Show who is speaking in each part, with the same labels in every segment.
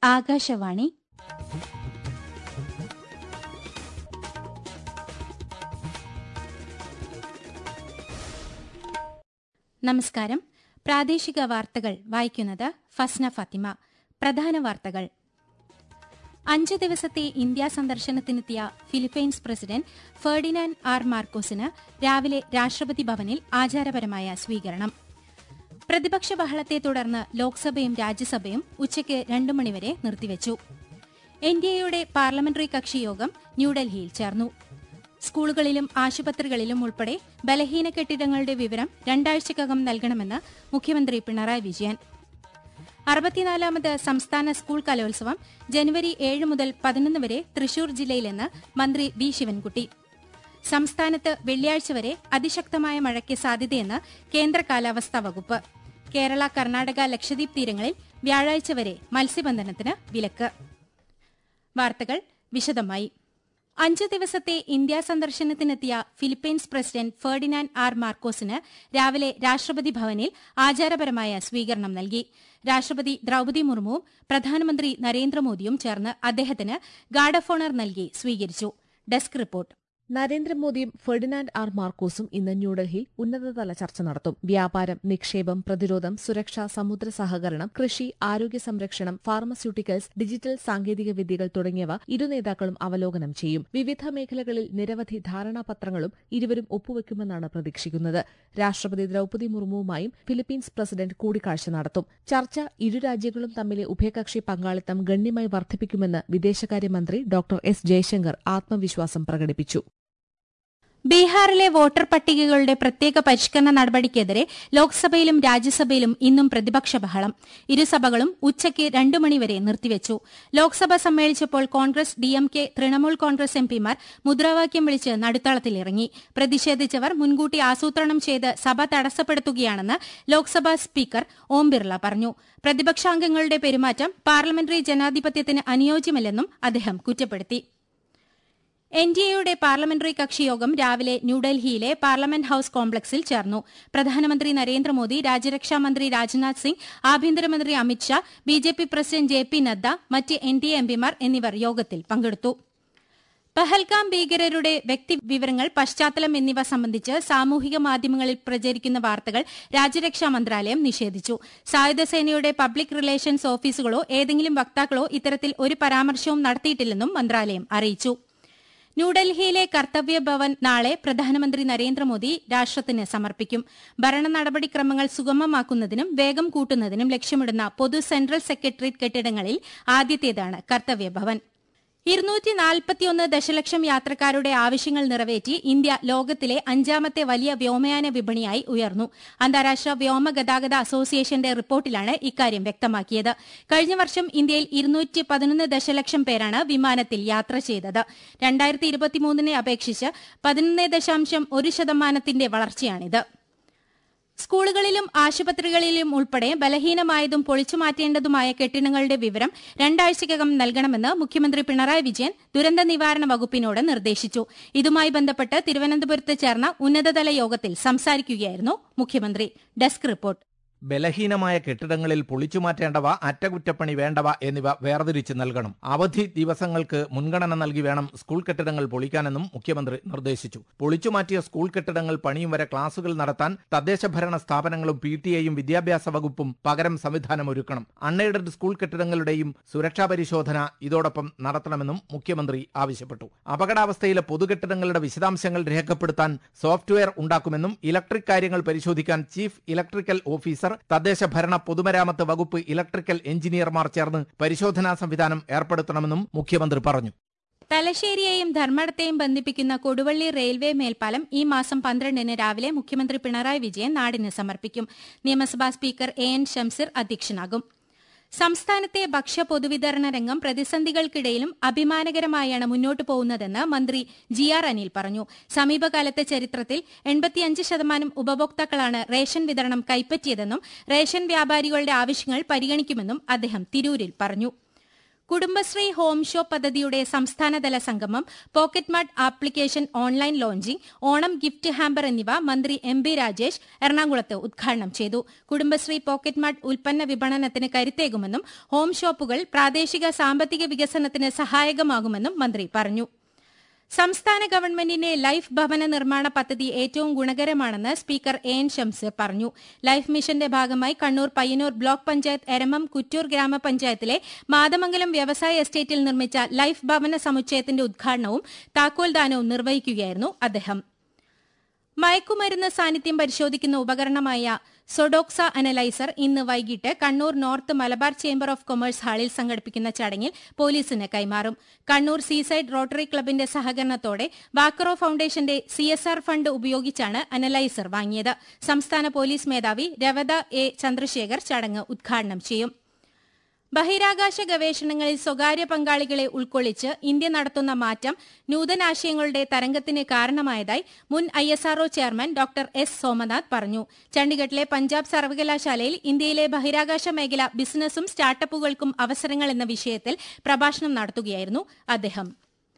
Speaker 1: ആകാശവാണി നമസ്കാരം പ്രാദേശിക വാർത്തകൾ വായിക്കുന്നത് ഫസ്ന ഫാത്തിമ പ്രധാന വാർത്തകൾ അഞ്ച് ദിവസത്തെ ഇന്ത്യാ സന്ദർശനത്തിനെത്തിയ ഫിലിപ്പൈൻസ് പ്രസിഡന്റ് ഫെർഡിനാൻഡ് ആർ മാർക്കോസിന് രാവിലെ രാഷ്ട്രപതി ഭവനിൽ ആചാരപരമായ സ്വീകരണം പ്രതിപക്ഷ ബഹളത്തെ തുടർന്ന് ലോക്സഭയും രാജ്യസഭയും ഉച്ചയ്ക്ക് രണ്ടു മണിവരെ നിർത്തിവച്ചു എൻഡിഎയുടെ പാർലമെന്ററി കക്ഷിയോഗം ന്യൂഡൽഹിയിൽ ചേർന്നു സ്കൂളുകളിലും ആശുപത്രികളിലും ഉൾപ്പെടെ ബലഹീന കെട്ടിടങ്ങളുടെ വിവരം രണ്ടാഴ്ചക്കകം നൽകണമെന്ന് മുഖ്യമന്ത്രി പിണറായി വിജയൻ അറുപത്തിനാലാമത് സംസ്ഥാന സ്കൂൾ കലോത്സവം ജനുവരി ഏഴ് മുതൽ പതിനൊന്ന് വരെ തൃശൂർ ജില്ലയിലെന്ന് മന്ത്രി വി ശിവൻകുട്ടി സംസ്ഥാനത്ത് വെള്ളിയാഴ്ച വരെ അതിശക്തമായ മഴയ്ക്ക് സാധ്യതയെന്ന് കേന്ദ്ര കാലാവസ്ഥാ വകുപ്പ് കേരള കർണാടക ലക്ഷദ്വീപ് തീരങ്ങളിൽ വ്യാഴാഴ്ച വരെ മത്സ്യബന്ധനത്തിന് വിലക്ക് വാർത്തകൾ വിശദമായി അഞ്ച് ദിവസത്തെ ഇന്ത്യാ സന്ദർശനത്തിനെത്തിയ ഫിലിപ്പൈൻസ് പ്രസിഡന്റ് ഫെർഡിനാൻഡ് ആർ മാർക്കോസിന് രാവിലെ രാഷ്ട്രപതി ഭവനിൽ ആചാരപരമായ സ്വീകരണം നൽകി രാഷ്ട്രപതി ദ്രൌപതി മുർമുവും പ്രധാനമന്ത്രി നരേന്ദ്രമോദിയും ചേർന്ന് അദ്ദേഹത്തിന് ഗാർഡ് ഓഫ് ഓണർ നൽകി സ്വീകരിച്ചു ഡെസ്ക് റിപ്പോർട്ട്
Speaker 2: നരേന്ദ്രമോദിയും ഫെർഡിനാൻഡ് ആർ മാർക്കോസും ഇന്ന് ന്യൂഡൽഹിയിൽ ഉന്നതതല ചർച്ച നടത്തും വ്യാപാരം നിക്ഷേപം പ്രതിരോധം സുരക്ഷ സമുദ്ര സഹകരണം കൃഷി ആരോഗ്യ സംരക്ഷണം ഫാർമസ്യൂട്ടിക്കൽസ് ഡിജിറ്റൽ സാങ്കേതിക വിദ്യകൾ തുടങ്ങിയവ ഇരു നേതാക്കളും അവലോകനം ചെയ്യും വിവിധ മേഖലകളിൽ നിരവധി ധാരണാപത്രങ്ങളും ഇരുവരും ഒപ്പുവെക്കുമെന്നാണ് പ്രതീക്ഷിക്കുന്നത് രാഷ്ട്രപതി ദ്രൌപതി മുർമുവുമായും ഫിലിപ്പീൻസ് പ്രസിഡന്റ് കൂടിക്കാഴ്ച നടത്തും ചർച്ച ഇരു രാജ്യങ്ങളും തമ്മിലെ ഉഭയകക്ഷി പങ്കാളിത്തം ഗണ്യമായി വർദ്ധിപ്പിക്കുമെന്ന് വിദേശകാര്യമന്ത്രി ഡോക്ടർ എസ് ജയശങ്കർ ആത്മവിശ്വാസം പ്രകടിപ്പിച്ചു
Speaker 1: ബീഹാറിലെ വോട്ടർ പട്ടികകളുടെ പ്രത്യേക പരിഷ്കരണ നടപടിക്കെതിരെ ലോക്സഭയിലും രാജ്യസഭയിലും ഇന്നും പ്രതിപക്ഷ ബഹളം ഇരുസഭകളും ഉച്ചയ്ക്ക് രണ്ടു മണിവരെ നിർത്തിവച്ചു ലോക്സഭ സമ്മേളിച്ചപ്പോൾ കോൺഗ്രസ് ഡിഎംകെ തൃണമൂൽ കോൺഗ്രസ് എംപിമാർ മുദ്രാവാക്യം വിളിച്ച് നടുത്തളത്തിലിറങ്ങി പ്രതിഷേധിച്ചവർ മുൻകൂട്ടി ആസൂത്രണം ചെയ്ത് സഭ തടസ്സപ്പെടുത്തുകയാണെന്ന് ലോക്സഭാ സ്പീക്കർ ഓം ബിർള പറഞ്ഞു പ്രതിപക്ഷാംഗങ്ങളുടെ പെരുമാറ്റം പാർലമെന്ററി ജനാധിപത്യത്തിന് അനുയോജ്യമല്ലെന്നും അദ്ദേഹം കുറ്റപ്പെടുത്തി എൻഡിഎയുടെ പാർലമെന്ററി കക്ഷിയോഗം രാവിലെ ന്യൂഡൽഹിയിലെ പാർലമെന്റ് ഹൌസ് കോംപ്ലക്സിൽ ചേർന്നു പ്രധാനമന്ത്രി നരേന്ദ്രമോദി രാജ്യരക്ഷാമന്ത്രി രാജ്നാഥ് സിംഗ് ആഭ്യന്തരമന്ത്രി Amit Shah BJP president J P Nadda മറ്റ് എൻഡിഎ എംപിമാർ എന്നിവർ യോഗത്തിൽ പങ്കെടുത്തു പഹൽഗാം ഭീകരരുടെ വ്യക്തിവിവരങ്ങൾ പശ്ചാത്തലം എന്നിവ സംബന്ധിച്ച് സാമൂഹിക മാധ്യമങ്ങളിൽ പ്രചരിക്കുന്ന വാർത്തകൾ രാജ്യരക്ഷാ മന്ത്രാലയം നിഷേധിച്ചു സായുധസേനയുടെ പബ്ലിക് റിലേഷൻസ് ഓഫീസുകളോ ഏതെങ്കിലും വക്താക്കളോ ഇത്തരത്തിൽ ഒരു പരാമർശവും നടത്തിയിട്ടില്ലെന്നും മന്ത്രാലയം അറിയിച്ചു ന്യൂഡൽഹിയിലെ കർത്തവ്യ ഭവൻ നാളെ പ്രധാനമന്ത്രി നരേന്ദ്രമോദി രാഷ്ട്രത്തിന് സമർപ്പിക്കും ഭരണ നടപടിക്രമങ്ങൾ സുഗമമാക്കുന്നതിനും വേഗം കൂട്ടുന്നതിനും ലക്ഷ്യമിടുന്ന പൊതു സെൻട്രൽ സെക്രട്ടേറിയറ്റ് കെട്ടിടങ്ങളിൽ ആദ്യത്തേതാണ് കർത്തവ്യ ഭവൻ ഇരുന്നൂറ്റി നാൽപ്പത്തിയൊന്ന് ദശലക്ഷം യാത്രക്കാരുടെ ആവശ്യങ്ങൾ നിറവേറ്റി ഇന്ത്യ ലോകത്തിലെ അഞ്ചാമത്തെ വലിയ വ്യോമയാന വിപണിയായി ഉയർന്നു അന്താരാഷ്ട്ര വ്യോമ ഗതാഗത അസോസിയേഷന്റെ റിപ്പോർട്ടിലാണ് ഇക്കാര്യം വ്യക്തമാക്കിയത് കഴിഞ്ഞ വർഷം ഇന്ത്യയിൽ ഇരുന്നൂറ്റി പതിനൊന്ന് ദശലക്ഷം പേരാണ് വിമാനത്തിൽ യാത്ര ചെയ്തത് രണ്ടായിരത്തി ഇരുപത്തിമൂന്നിനെ അപേക്ഷിച്ച് പതിനൊന്ന് ദശാംശം ഒരു ശതമാനത്തിന്റെ വളർച്ചയാണിത് സ്കൂളുകളിലും ആശുപത്രികളിലും ഉൾപ്പെടെ ബലഹീനമായതും പൊളിച്ചുമാറ്റേണ്ടതുമായ കെട്ടിടങ്ങളുടെ വിവരം രണ്ടാഴ്ചയ്ക്കകം നൽകണമെന്ന് മുഖ്യമന്ത്രി പിണറായി വിജയൻ ദുരന്ത നിവാരണ വകുപ്പിനോട് നിർദ്ദേശിച്ചു ഇതുമായി ബന്ധപ്പെട്ട് തിരുവനന്തപുരത്ത് ചേർന്ന ഉന്നതതല യോഗത്തിൽ സംസാരിക്കുകയായിരുന്നു മുഖ്യമന്ത്രി ഡെസ്ക് റിപ്പോർട്ട്
Speaker 3: ബലഹീനമായ കെട്ടിടങ്ങളിൽ പൊളിച്ചുമാറ്റേണ്ടവ അറ്റകുറ്റപ്പണി വേണ്ടവ എന്നിവ വേർതിരിച്ച് നൽകണം അവധി ദിവസങ്ങൾക്ക് മുൻഗണന നൽകി വേണം സ്കൂൾ കെട്ടിടങ്ങൾ പൊളിക്കാനെന്നും മുഖ്യമന്ത്രി നിർദ്ദേശിച്ചു പൊളിച്ചുമാറ്റിയ സ്കൂൾ കെട്ടിടങ്ങൾ പണിയും വരെ ക്ലാസുകൾ നടത്താൻ തദ്ദേശഭരണ സ്ഥാപനങ്ങളും പി ടി എയും വിദ്യാഭ്യാസ വകുപ്പും പകരം സംവിധാനം ഒരുക്കണം അൺഎയ്ഡഡ് സ്കൂൾ കെട്ടിടങ്ങളുടെയും സുരക്ഷാ പരിശോധന ഇതോടൊപ്പം നടത്തണമെന്നും മുഖ്യമന്ത്രി ആവശ്യപ്പെട്ടു അപകടാവസ്ഥയിലെ പൊതുകെട്ടിടങ്ങളുടെ വിശദാംശങ്ങൾ രേഖപ്പെടുത്താൻ സോഫ്റ്റ്വെയർ ഉണ്ടാക്കുമെന്നും ഇലക്ട്രിക് കാര്യങ്ങൾ പരിശോധിക്കാൻ ചീഫ് ഇലക്ട്രിക്കൽ ഓഫീസർ തദ്ദേശ ഭരണ പൊതുമരാമത്ത് വകുപ്പ് ഇലക്ട്രിക്കൽ എഞ്ചിനീയർമാർ ചേർന്ന് പരിശോധനാ സംവിധാനം ഏർപ്പെടുത്തണമെന്നും മുഖ്യമന്ത്രി പറഞ്ഞു
Speaker 1: തലശ്ശേരിയെയും ധർമ്മടത്തെയും ബന്ധിപ്പിക്കുന്ന കൊടുവള്ളി റെയിൽവേ മേൽപ്പാലം ഈ മാസം പന്ത്രണ്ടിന് രാവിലെ മുഖ്യമന്ത്രി പിണറായി വിജയൻ നാടിന് സമർപ്പിക്കും നിയമസഭാ സ്പീക്കർ എ എൻ ഷംസിർ അധ്യക്ഷനാകും സംസ്ഥാനത്തെ ഭക്ഷ്യ പൊതുവിതരണ രംഗം പ്രതിസന്ധികൾക്കിടയിലും അഭിമാനകരമായാണ് മുന്നോട്ടു പോകുന്നതെന്ന് മന്ത്രി ജി ആർ അനിൽ പറഞ്ഞു സമീപകാലത്തെ ചരിത്രത്തിൽ എൺപത്തിയഞ്ച് ശതമാനം ഉപഭോക്താക്കളാണ് റേഷൻ വിതരണം കൈപ്പറ്റിയതെന്നും റേഷൻ വ്യാപാരികളുടെ ആവശ്യങ്ങൾ പരിഗണിക്കുമെന്നും അദ്ദേഹം തിരൂരിൽ പറഞ്ഞു കുടുംബശ്രീ ഹോം ഷോ പദ്ധതിയുടെ സംസ്ഥാനതല സംഗമം pocket mart application online launching Onam gift hamper എന്നിവ മന്ത്രി എം ബി രാജേഷ് എറണാകുളത്ത് ഉദ്ഘാടനം ചെയ്തു കുടുംബശ്രീ പോക്കറ്റ് മാർട്ട് ഉൽപ്പന്ന വിപണനത്തിന് കരുത്തേകുമെന്നും ഹോം ഷോപ്പുകൾ പ്രാദേശിക സാമ്പത്തിക വികസനത്തിന് സഹായകമാകുമെന്നും മന്ത്രി പറഞ്ഞു സംസ്ഥാന ഗവൺമെന്റിന്റെ ലൈഫ് ഭവന നിർമ്മാണ പദ്ധതി ഏറ്റവും ഗുണകരമാണെന്ന് സ്പീക്കർ എ എൻ ഷംസീർ പറഞ്ഞു ലൈഫ് മിഷന്റെ ഭാഗമായി കണ്ണൂർ പയ്യന്നൂർ ബ്ലോക്ക് പഞ്ചായത്ത് എരമം കുറ്റൂർ ഗ്രാമപഞ്ചായത്തിലെ മാതമംഗലം വ്യവസായ എസ്റ്റേറ്റിൽ നിർമ്മിച്ച ലൈഫ് ഭവന സമുച്ചയത്തിന്റെ ഉദ്ഘാടനവും താക്കോൽദാനവും നിർവഹിക്കുകയായിരുന്നു അദ്ദേഹം മയക്കുമരുന്ന് സാന്നിധ്യം പരിശോധിക്കുന്ന ഉപകരണമായ സൊഡോക്സ അനലൈസർ ഇന്ന് വൈകിട്ട് Kannur north Malabar chamber of commerce ഹാളിൽ സംഘടിപ്പിക്കുന്ന ചടങ്ങിൽ പോലീസിന് കൈമാറും കണ്ണൂർ സീസൈഡ് റോട്ടറി ക്ലബിന്റെ സഹകരണത്തോടെ വാക്കറോ ഫൌണ്ടേഷന്റെ സിഎസ്ആർ ഫണ്ട് ഉപയോഗിച്ചാണ് അനലൈസർ വാങ്ങിയത് സംസ്ഥാന പോലീസ് മേധാവി രവത എ ചന്ദ്രശേഖർ ചടങ്ങ് ഉദ്ഘാടനം ചെയ്യും ബഹിരാകാശ ഗവേഷണങ്ങളിൽ സ്വകാര്യ പങ്കാളികളെ ഉൾക്കൊള്ളിച്ച് ഇന്ത്യ നടത്തുന്ന മാറ്റം നൂതനാശയങ്ങളുടെ തരംഗത്തിന് കാരണമായതായി മുൻ I S R O chairman doctor S Somanath പറഞ്ഞു ചണ്ഡിഗഡിലെ പഞ്ചാബ് സർവകലാശാലയിൽ ഇന്ത്യയിലെ ബഹിരാകാശ മേഖല ബിസിനസ്സും സ്റ്റാർട്ടപ്പുകൾക്കും അവസരങ്ങൾ എന്ന വിഷയത്തിൽ പ്രഭാഷണം നടത്തുകയായിരുന്നു അദ്ദേഹം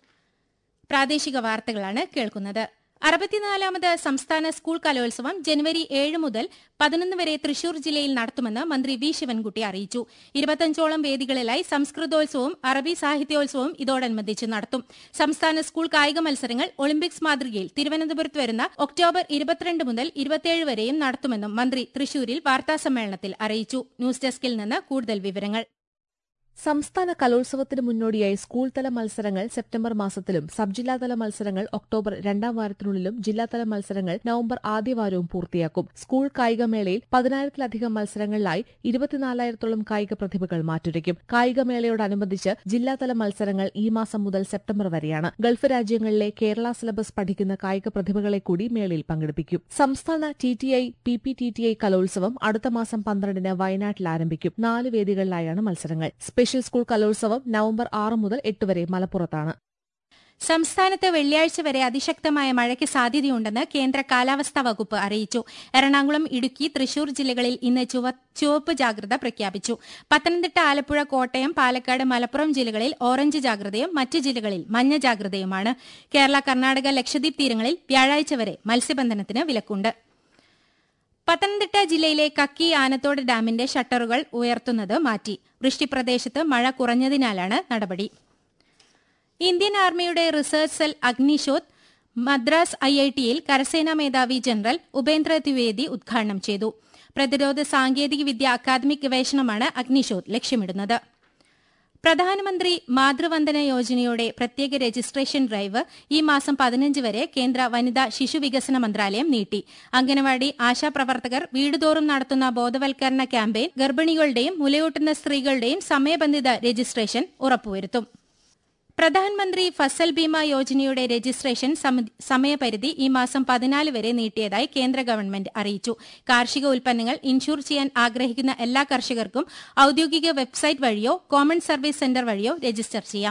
Speaker 1: പ്രാദേശിക വാർത്തകളാണ് കേൾക്കുന്നത് അറുപത്തിനാലാമത് സംസ്ഥാന സ്കൂൾ കലോത്സവം ജനുവരി ഏഴ് മുതൽ പതിനൊന്ന് വരെ തൃശൂർ ജില്ലയിൽ നടത്തുമെന്ന് മന്ത്രി വി ശിവൻകുട്ടി അറിയിച്ചു ഇരുപത്തഞ്ചോളം വേദികളിലായി സംസ്കൃതോത്സവവും അറബി സാഹിത്യോത്സവവും ഇതോടനുബന്ധിച്ച് നടത്തും സംസ്ഥാന സ്കൂൾ കായിക മത്സരങ്ങൾ ഒളിമ്പിക്സ് മാതൃകയിൽ തിരുവനന്തപുരത്ത് വരുന്ന ഒക്ടോബർ ഇരുപത്തിരണ്ട് മുതൽ ഇരുപത്തിയേഴ് വരെയും നടത്തുമെന്നും മന്ത്രി തൃശൂരിൽ വാർത്താസമ്മേളനത്തിൽ അറിയിച്ചു ന്യൂസ് ഡെസ്കിൽ നിന്ന് കൂടുതൽ വിവരങ്ങൾ
Speaker 2: സംസ്ഥാന കലോത്സവത്തിന് മുന്നോടിയായി സ്കൂൾ തല മത്സരങ്ങൾ സെപ്റ്റംബർ മാസത്തിലും സബ് ജില്ലാതല മത്സരങ്ങൾ ഒക്ടോബർ രണ്ടാം വാരത്തിനുള്ളിലും ജില്ലാതല മത്സരങ്ങൾ നവംബർ ആദ്യവാരവും പൂർത്തിയാക്കും സ്കൂൾ കായികമേളയിൽ പതിനായിരത്തിലധികം മത്സരങ്ങളിലായി ഇരുപത്തിനാലായിരത്തോളം കായിക പ്രതിഭകൾ മാറ്റുരയ്ക്കും കായികമേളയോടനുബന്ധിച്ച് ജില്ലാതല മത്സരങ്ങൾ ഈ മാസം മുതൽ സെപ്റ്റംബർ വരെയാണ് ഗൾഫ് രാജ്യങ്ങളിലെ കേരള സിലബസ് പഠിക്കുന്ന കായിക പ്രതിഭകളെ കൂടി മേളയിൽ പങ്കെടുപ്പിക്കും സംസ്ഥാന T T I P P T T I കലോത്സവം അടുത്ത മാസം പന്ത്രണ്ടിന് വയനാട്ടിൽ ആരംഭിക്കും നാല് വേദികളിലായാണ് മത്സരങ്ങൾ സ്പെഷ്യൽ സ്കൂൾ കലോത്സവം നവംബർ ആറ് മുതൽ എട്ട് വരെ മലപ്പുറത്താണ്
Speaker 1: സംസ്ഥാനത്ത് വെള്ളിയാഴ്ച വരെ അതിശക്തമായ മഴയ്ക്ക് സാധ്യതയുണ്ടെന്ന് കേന്ദ്ര കാലാവസ്ഥാ വകുപ്പ് അറിയിച്ചു എറണാകുളം ഇടുക്കി തൃശൂർ ജില്ലകളിൽ ഇന്ന് ചുവപ്പ് ജാഗ്രത പ്രഖ്യാപിച്ചു പത്തനംതിട്ട ആലപ്പുഴ കോട്ടയം പാലക്കാട് മലപ്പുറം ജില്ലകളിൽ ഓറഞ്ച് ജാഗ്രതയും മറ്റ് ജില്ലകളിൽ മഞ്ഞ ജാഗ്രതയുമാണ് കേരള കർണാടക ലക്ഷദ്വീപ് തീരങ്ങളിൽ വ്യാഴാഴ്ച വരെ മത്സ്യബന്ധനത്തിന് വിലക്കുണ്ട് പത്തനംതിട്ട ജില്ലയിലെ കക്കി ആനത്തോട് ഡാമിന്റെ ഷട്ടറുകൾ ഉയർത്തുന്നത് മാറ്റി വൃഷ്ടിപ്രദേശത്ത് മഴ കുറഞ്ഞതിനാലാണ് നടപടി ഇന്ത്യൻ ആർമിയുടെ റിസർച്ച് സെൽ അഗ്നിശോത് മദ്രാസ് ഐ ഐ ടിയിൽ കരസേനാ മേധാവി ജനറൽ ഉപേന്ദ്ര ദ്വിവേദി ഉദ്ഘാടനം ചെയ്തു പ്രതിരോധ സാങ്കേതിക വിദ്യ അക്കാദമിക് ഗവേഷണമാണ് അഗ്നിശോത് ലക്ഷ്യമിടുന്നത് പ്രധാനമന്ത്രി മാതൃവന്ദന യോജനയുടെ പ്രത്യേക രജിസ്ട്രേഷൻ ഡ്രൈവ് ഈ മാസം പതിനഞ്ച് വരെ കേന്ദ്ര വനിതാ ശിശുവികസന മന്ത്രാലയം നീട്ടി അംഗനവാടി ആശാപ്രവർത്തകർ വീടുതോറും നടത്തുന്ന ബോധവൽക്കരണ ക്യാമ്പയിൻ ഗർഭിണികളുടെയും മുലയൂട്ടുന്ന സ്ത്രീകളുടെയും സമയബന്ധിത രജിസ്ട്രേഷൻ ഉറപ്പുവരുത്തും പ്രധാനമന്ത്രി ഫസൽ ബീമ യോജനയുടെ രജിസ്ട്രേഷൻ സമയപരിധി ഈ മാസം പതിനാല് വരെ നീട്ടിയതായി കേന്ദ്ര ഗവൺമെന്റ് അറിയിച്ചു കാർഷിക ഉൽപ്പന്നങ്ങൾ ഇൻഷൂർ ചെയ്യാൻ ആഗ്രഹിക്കുന്ന എല്ലാ കർഷകർക്കും ഔദ്യോഗിക വെബ്സൈറ്റ് വഴിയോ കോമൺ സർവീസ് സെന്റർ വഴിയോ രജിസ്റ്റർ ചെയ്യാം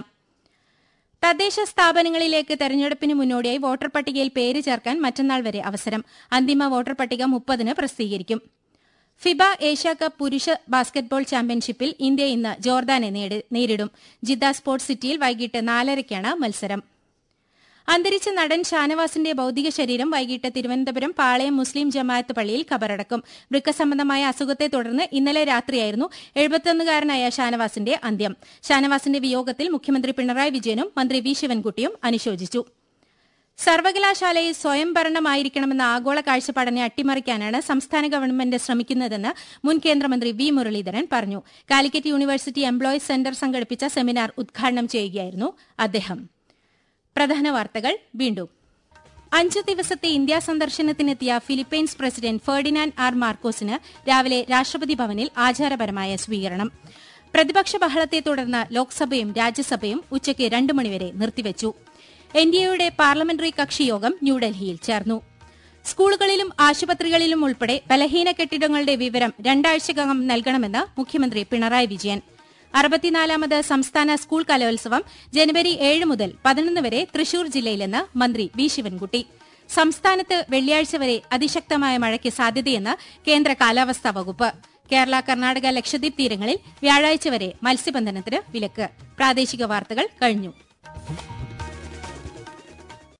Speaker 1: തദ്ദേശ സ്ഥാപനങ്ങളിലേക്ക് തെരഞ്ഞെടുപ്പിന് മുന്നോടിയായി വോട്ടർ പട്ടികയിൽ പേര് ചേർക്കാൻ മറ്റന്നാൾ വരെ അവസരം അന്തിമ വോട്ടർ പട്ടിക മുപ്പതിന് പ്രസിദ്ധീകരിക്കും ഫിബ ഏഷ്യാകപ്പ് പുരുഷ ബാസ്കറ്റ്ബോൾ ചാമ്പ്യൻഷിപ്പിൽ ഇന്ത്യ ഇന്ന് ജോർദാനെ നേരിടും ജിദ്ദ സ്പോർട്സ് സിറ്റിയിൽ വൈകിട്ട് നാലരയ്ക്കാണ് മത്സരം അന്തരിച്ച നടൻ ഷാനവാസിന്റെ ഭൌതിക ശരീരം വൈകിട്ട് തിരുവനന്തപുരം പാളയം മുസ്ലിം ജമാഅത്ത് പള്ളിയിൽ ഖബറടക്കും വൃക്കസംബന്ധമായ അസുഖത്തെ തുടർന്ന് ഇന്നലെ രാത്രിയായിരുന്നു എഴുപത്തൊന്നുകാരനായ ഷാനവാസിന്റെ അന്ത്യം ഷാനവാസിന്റെ വിയോഗത്തിൽ മുഖ്യമന്ത്രി പിണറായി വിജയനും മന്ത്രി വി ശിവൻകുട്ടിയും അനുശോചിച്ചു സർവകലാശാലയിൽ സ്വയംഭരണമായിരിക്കണമെന്ന ആഗോള കാഴ്ചപ്പാടിനെ അട്ടിമറിക്കാനാണ് സംസ്ഥാന ഗവൺമെന്റ് ശ്രമിക്കുന്നതെന്ന് മുൻ കേന്ദ്രമന്ത്രി വി മുരളീധരൻ പറഞ്ഞു കാലിക്കറ്റ് യൂണിവേഴ്സിറ്റി എംപ്ലോയീസ് സെന്റർ സംഘടിപ്പിച്ച സെമിനാർ ഉദ്ഘാടനം ചെയ്യുകയായിരുന്നു അദ്ദേഹം പ്രധാന വാർത്തകൾ വീണ്ടും അഞ്ചു ദിവസത്തെ ഇന്ത്യാ സന്ദർശനത്തിനെത്തിയ ഫിലിപ്പൈൻസ് പ്രസിഡന്റ് ഫെർഡിനാൻഡ് ആർ മാർക്കോസിന് രാവിലെ രാഷ്ട്രപതി ഭവനിൽ ആചാരപരമായ സ്വീകരണം പ്രതിപക്ഷ ബഹളത്തെ തുടർന്ന് ലോക്സഭയും രാജ്യസഭയും ഉച്ചയ്ക്ക് രണ്ടു മണിവരെ നിർത്തിവച്ചു എൻഡിഎയുടെ പാർലമെന്ററി കക്ഷിയോഗം ന്യൂഡൽഹിയിൽ ചേർന്നു സ്കൂളുകളിലും ആശുപത്രികളിലും ഉൾപ്പെടെ ബലഹീന കെട്ടിടങ്ങളുടെ വിവരം രണ്ടാഴ്ചക്കകം നൽകണമെന്ന് മുഖ്യമന്ത്രി പിണറായി വിജയൻ അറുപത്തിനാലാമത് സംസ്ഥാന സ്കൂൾ കലോത്സവം ജനുവരി ഏഴ് മുതൽ പതിനൊന്ന് വരെ തൃശൂർ ജില്ലയിലെന്ന് മന്ത്രി വി ശിവൻകുട്ടി സംസ്ഥാനത്ത് വെള്ളിയാഴ്ച വരെ അതിശക്തമായ മഴയ്ക്ക് സാധ്യതയെന്ന് കേന്ദ്ര കാലാവസ്ഥാ വകുപ്പ് കേരള കർണാടക ലക്ഷദ്വീപ് തീരങ്ങളിൽ വ്യാഴാഴ്ച വരെ മത്സ്യബന്ധനത്തിന് വിലക്ക് പ്രാദേശിക വാർത്തകൾ കഴിഞ്ഞു